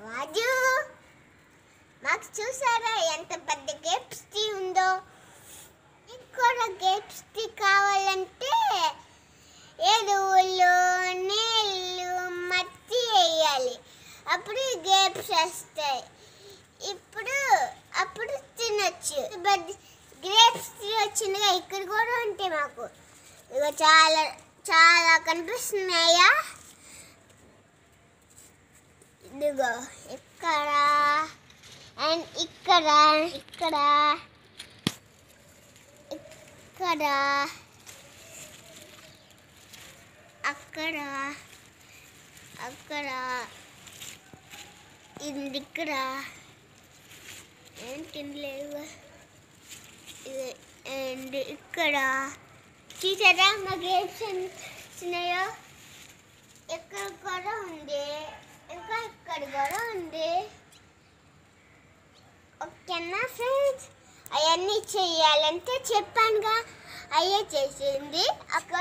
రాజు మాకు చూసారా ఎంత పెద్ద గేప్స్ టీ ఉందో ఇక్కడ గేప్స్ టీ కావాలంటే ఎరువులు నీళ్ళు మట్టి వేయాలి అప్పుడు గేప్స్ వస్తాయి ఇప్పుడు అప్పుడు తినొచ్చు గ్రేప్స్ టీ వచ్చిందిగా ఇక్కడ కూడా ఉంటాయి మాకు ఇక చాలా చాలా కనిపిస్తున్నాయా ఇదిగో ఇక్కడ అండ్ ఇక్కడ ఇక్కడ ఇక్కడ అక్కడ అక్కడ ఇది ఇక్కడ ఏంటి లేవు ఇది అండ్ ఇక్కడ చూసారా మా గ్రేప్స్ వచ్చినాయో ఇక్కడ కూడా ఉంది ఇంకా ఇక్కడ కూడా ఉంది ఓకేనా ఫ్రెండ్స్ అవన్నీ చెయ్యాలంటే చెప్పానుగా అయ్యే చేసింది అక్కడ